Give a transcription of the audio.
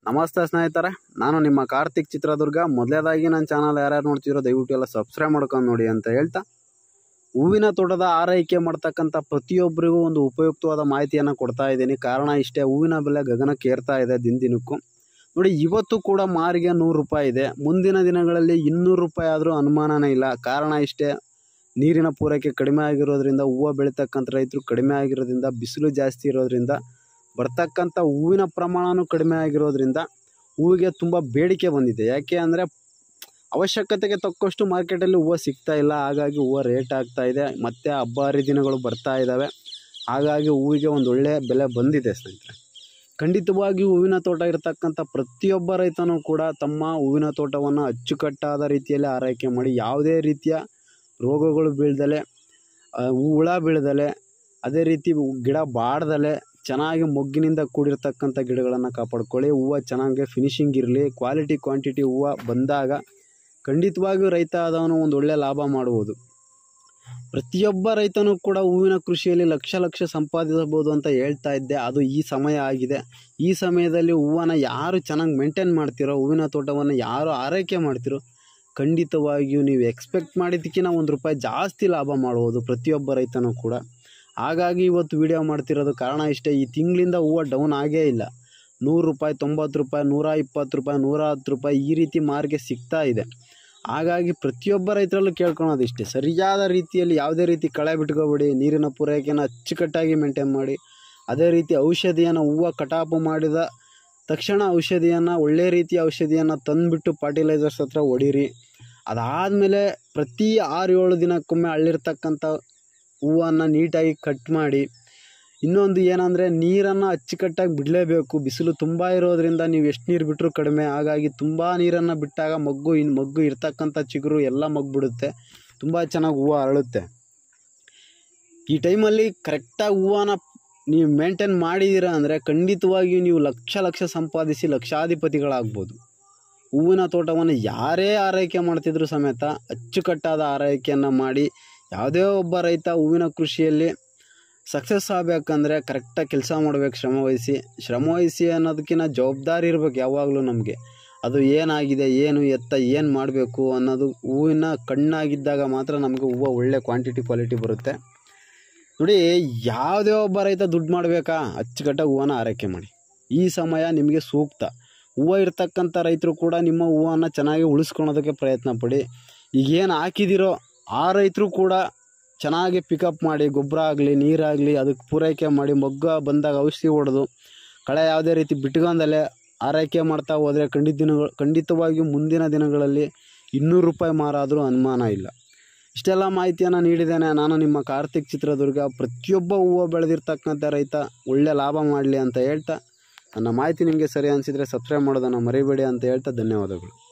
ನಮಸ್ತೆ ಸ್ನೇಹಿತರೆ ನಾನು ನಿಮ್ಮ ಕಾರ್ತಿಕ್ ಚಿತ್ರದುರ್ಗ ಮೊದಲೇದಾಗಿ ನನ್ನ ಚಾನಲ್ ಯಾರ್ಯಾರು ನೋಡ್ತಿರೋ ದಯವಿಟ್ಟು ಎಲ್ಲ ಸಬ್ಸ್ಕ್ರೈಬ್ ಮಾಡ್ಕೊಂಡು ನೋಡಿ ಅಂತ ಹೇಳ್ತಾ ಹೂವಿನ ತೋಟದ ಆರೈಕೆ ಮಾಡ್ತಕ್ಕಂಥ ಪ್ರತಿಯೊಬ್ಬರಿಗೂ ಒಂದು ಉಪಯುಕ್ತವಾದ ಮಾಹಿತಿಯನ್ನು ಕೊಡ್ತಾ ಇದ್ದೀನಿ ಕಾರಣ ಇಷ್ಟೇ ಹೂವಿನ ಬೆಲೆ ಗಗನಕ್ಕೆ ಏರ್ತಾ ಇದೆ ದಿನ ದಿನಕ್ಕೂ ನೋಡಿ ಇವತ್ತು ಕೂಡ ಮಾರಿಗೆ ನೂರು ರೂಪಾಯಿ ಇದೆ ಮುಂದಿನ ದಿನಗಳಲ್ಲಿ ಇನ್ನೂರು ರೂಪಾಯಿ ಆದರೂ ಅನುಮಾನನೇ ಇಲ್ಲ ಕಾರಣ ಇಷ್ಟೇ ನೀರಿನ ಪೂರೈಕೆ ಕಡಿಮೆ ಆಗಿರೋದ್ರಿಂದ ಹೂವು ಬೆಳೀತಕ್ಕಂಥ ರೈತರು ಕಡಿಮೆ ಆಗಿರೋದ್ರಿಂದ ಬಿಸಿಲು ಜಾಸ್ತಿ ಇರೋದ್ರಿಂದ ಬರ್ತಕ್ಕಂಥ ಹೂವಿನ ಪ್ರಮಾಣವೂ ಕಡಿಮೆ ಆಗಿರೋದ್ರಿಂದ ಹೂವಿಗೆ ತುಂಬ ಬೇಡಿಕೆ ಬಂದಿದೆ ಯಾಕೆ ಅಂದರೆ ಅವಶ್ಯಕತೆಗೆ ತಕ್ಕಷ್ಟು ಮಾರ್ಕೆಟಲ್ಲಿ ಹೂವು ಸಿಗ್ತಾ ಇಲ್ಲ ಹಾಗಾಗಿ ಹೂವು ರೇಟ್ ಆಗ್ತಾ ಇದೆ ಮತ್ತು ಹಬ್ಬ ಹರಿದಿನಗಳು ಬರ್ತಾ ಇದ್ದಾವೆ ಹಾಗಾಗಿ ಹೂವಿಗೆ ಒಂದು ಒಳ್ಳೆಯ ಬೆಲೆ ಬಂದಿದೆ ಸ್ನೇಹಿತರೆ ಖಂಡಿತವಾಗಿ ಹೂವಿನ ತೋಟ ಇರತಕ್ಕಂಥ ಪ್ರತಿಯೊಬ್ಬ ರೈತನೂ ಕೂಡ ತಮ್ಮ ಹೂವಿನ ತೋಟವನ್ನು ಅಚ್ಚುಕಟ್ಟಾದ ರೀತಿಯಲ್ಲಿ ಆರೈಕೆ ಮಾಡಿ ಯಾವುದೇ ರೀತಿಯ ರೋಗಗಳು ಬೀಳ್ದಲೆ ಆ, ಹುಳ ಬೀಳ್ದಲೆ ಅದೇ ರೀತಿ ಗಿಡ ಬಾಡ್ದಲೆ ಚೆನ್ನಾಗಿ ಮೊಗ್ಗಿನಿಂದ ಕೂಡಿರ್ತಕ್ಕಂಥ ಗಿಡಗಳನ್ನು ಕಾಪಾಡ್ಕೊಳ್ಳಿ ಹೂವು ಚೆನ್ನಾಗಿ ಫಿನಿಶಿಂಗ್ ಇರಲಿ ಕ್ವಾಲಿಟಿ ಕ್ವಾಂಟಿಟಿ ಹೂವು ಬಂದಾಗ ಖಂಡಿತವಾಗಿಯೂ ರೈತ ಆದವನು ಒಂದು ಒಳ್ಳೆಯ ಲಾಭ ಮಾಡುವುದು ಪ್ರತಿಯೊಬ್ಬ ರೈತನೂ ಕೂಡ ಹೂವಿನ ಕೃಷಿಯಲ್ಲಿ ಲಕ್ಷ ಲಕ್ಷ ಸಂಪಾದಿಸಬಹುದು ಅಂತ ಹೇಳ್ತಾ ಇದ್ದೆ ಅದು ಈ ಸಮಯ ಆಗಿದೆ ಈ ಸಮಯದಲ್ಲಿ ಹೂವನ್ನು ಯಾರು ಚೆನ್ನಾಗಿ ಮೇಂಟೈನ್ ಮಾಡ್ತಿರೋ ಹೂವಿನ ತೋಟವನ್ನು ಯಾರು ಆರೈಕೆ ಮಾಡ್ತಿರೋ ಖಂಡಿತವಾಗಿಯೂ ನೀವು ಎಕ್ಸ್ಪೆಕ್ಟ್ ಮಾಡಿದ್ದಕ್ಕಿಂತ ಒಂದು ರೂಪಾಯಿ ಜಾಸ್ತಿ ಲಾಭ ಮಾಡ್ಬೋದು ಪ್ರತಿಯೊಬ್ಬ ರೈತನೂ ಕೂಡ ಹಾಗಾಗಿ ಇವತ್ತು ವಿಡಿಯೋ ಮಾಡ್ತಿರೋದು ಕಾರಣ ಇಷ್ಟೇ ಈ ತಿಂಗಳಿಂದ ಹೂವು ಡೌನ್ ಆಗೇ ಇಲ್ಲ ನೂರು ರೂಪಾಯಿ ತೊಂಬತ್ತು ರೂಪಾಯಿ ನೂರ ಇಪ್ಪತ್ತು ರೂಪಾಯಿ ನೂರ ಹತ್ತು ರೂಪಾಯಿ ಈ ರೀತಿ ಮಾರ್ಗೆ ಸಿಗ್ತಾ ಇದೆ ಹಾಗಾಗಿ ಪ್ರತಿಯೊಬ್ಬ ರೈತರಲ್ಲೂ ಕೇಳ್ಕೊಳೋದು ಇಷ್ಟೇ ಸರಿಯಾದ ರೀತಿಯಲ್ಲಿ ಯಾವುದೇ ರೀತಿ ಕಳೆ ಬಿಟ್ಕೋಬೇಡಿ ನೀರಿನ ಪೂರೈಕೆಯನ್ನು ಅಚ್ಚುಕಟ್ಟಾಗಿ ಮೇಂಟೈನ್ ಮಾಡಿ ಅದೇ ರೀತಿ ಔಷಧಿಯನ್ನು ಹೂವು ಕಟಾಪು ಮಾಡಿದ ತಕ್ಷಣ ಔಷಧಿಯನ್ನು ಒಳ್ಳೆ ರೀತಿಯ ಔಷಧಿಯನ್ನು ತಂದುಬಿಟ್ಟು ಫರ್ಟಿಲೈಸರ್ಸ್ ಹತ್ರ ಹೊಡೀರಿ ಅದಾದಮೇಲೆ ಪ್ರತಿ ಆರು ಏಳು ದಿನಕ್ಕೊಮ್ಮೆ ಅಳ್ಳಿರ್ತಕ್ಕಂಥ ಹೂವನ್ನು ನೀಟಾಗಿ ಕಟ್ ಮಾಡಿ ಇನ್ನೊಂದು ಏನಂದರೆ ನೀರನ್ನು ಅಚ್ಚುಕಟ್ಟಾಗಿ ಬಿಡಲೇಬೇಕು ಬಿಸಿಲು ತುಂಬ ಇರೋದ್ರಿಂದ ನೀವು ಎಷ್ಟು ನೀರು ಬಿಟ್ಟರೂ ಕಡಿಮೆ ಹಾಗಾಗಿ ತುಂಬ ನೀರನ್ನು ಬಿಟ್ಟಾಗ ಮಗ್ಗು ಇನ್ನು ಮಗ್ಗು ಇರ್ತಕ್ಕಂಥ ಚಿಗುರು ಎಲ್ಲ ಮಗ್ಬಿಡುತ್ತೆ ತುಂಬ ಚೆನ್ನಾಗಿ ಹೂವು ಅರಳುತ್ತೆ ಈ ಟೈಮಲ್ಲಿ ಕರೆಕ್ಟಾಗಿ ಹೂವನ ನೀವು ಮೇಂಟೈನ್ ಮಾಡಿದ್ದೀರಾ ಅಂದರೆ ಖಂಡಿತವಾಗಿಯೂ ನೀವು ಲಕ್ಷ ಲಕ್ಷ ಸಂಪಾದಿಸಿ ಲಕ್ಷಾಧಿಪತಿಗಳಾಗ್ಬೋದು ಹೂವಿನ ತೋಟವನ್ನು ಯಾರೇ ಆರೈಕೆ ಮಾಡ್ತಿದ್ರು ಸಮೇತ ಅಚ್ಚುಕಟ್ಟಾದ ಆರೈಕೆಯನ್ನು ಮಾಡಿ ಯಾವುದೇ ಒಬ್ಬ ರೈತ ಹೂವಿನ ಕೃಷಿಯಲ್ಲಿ ಸಕ್ಸಸ್ ಆಗಬೇಕಂದ್ರೆ ಕರೆಕ್ಟಾಗಿ ಕೆಲಸ ಮಾಡ್ಬೇಕು ಶ್ರಮವಹಿಸಿ ಶ್ರಮವಹಿಸಿ ಅನ್ನೋದಕ್ಕಿಂತ ಜವಾಬ್ದಾರಿ ಇರಬೇಕು ಯಾವಾಗಲೂ ನಮಗೆ ಅದು ಏನಾಗಿದೆ ಏನು ಎತ್ತ ಏನು ಮಾಡಬೇಕು ಅನ್ನೋದು ಹೂವಿನ ಕಣ್ಣಾಗಿದ್ದಾಗ ಮಾತ್ರ ನಮಗೆ ಹೂವು ಒಳ್ಳೆ ಕ್ವಾಂಟಿಟಿ ಕ್ವಾಲಿಟಿ ಬರುತ್ತೆ ನೋಡಿ ಯಾವುದೇ ಒಬ್ಬ ರೈತ ದುಡ್ಡು ಮಾಡಬೇಕಾ ಅಚ್ಚುಕಟ್ಟಾಗಿ ಹೂವನ್ನ ಆರೈಕೆ ಮಾಡಿ ಈ ಸಮಯ ನಿಮಗೆ ಸೂಕ್ತ ಹೂವು ಇರ್ತಕ್ಕಂಥ ರೈತರು ಕೂಡ ನಿಮ್ಮ ಹೂವನ್ನು ಚೆನ್ನಾಗಿ ಉಳಿಸ್ಕೊಳೋದಕ್ಕೆ ಪ್ರಯತ್ನ ಪಡಿ ಈಗೇನು ಹಾಕಿದಿರೋ ಆ ರೈತರು ಕೂಡ ಚೆನ್ನಾಗಿ ಪಿಕಪ್ ಮಾಡಿ ಗೊಬ್ಬರ ಆಗಲಿ ನೀರಾಗಲಿ ಅದಕ್ಕೆ ಪೂರೈಕೆ ಮಾಡಿ ಮೊಗ್ಗ ಬಂದಾಗ ಔಷಧಿ ಹೊಡೆದು ಕಳೆ ಯಾವುದೇ ರೀತಿ ಬಿಟ್ಕೊಂಡಲ್ಲೇ ಆರೈಕೆ ಮಾಡ್ತಾ ಹೋದರೆ ಖಂಡಿತ ದಿನಗಳು ಖಂಡಿತವಾಗಿಯೂ ಮುಂದಿನ ದಿನಗಳಲ್ಲಿ ಇನ್ನೂರು ರೂಪಾಯಿ ಮಾರಾದರೂ ಅನುಮಾನ ಇಲ್ಲ ಇಷ್ಟೆಲ್ಲ ಮಾಹಿತಿಯನ್ನು ನೀಡಿದ್ದೇನೆ ನಾನು ನಿಮ್ಮ ಕಾರ್ತಿಕ್ ಚಿತ್ರದುರ್ಗ ಪ್ರತಿಯೊಬ್ಬ ಹೂವು ಬೆಳೆದಿರ್ತಕ್ಕಂಥ ರೈತ ಒಳ್ಳೆ ಲಾಭ ಮಾಡಲಿ ಅಂತ ಹೇಳ್ತಾ ನನ್ನ ಮಾಹಿತಿ ನಿಮಗೆ ಸರಿ ಅನಿಸಿದರೆ ಸಬ್ಸ್ಕ್ರೈಬ್ ಮಾಡೋದನ್ನು ಮರಿಬೇಡಿ ಅಂತ ಹೇಳ್ತಾ ಧನ್ಯವಾದಗಳು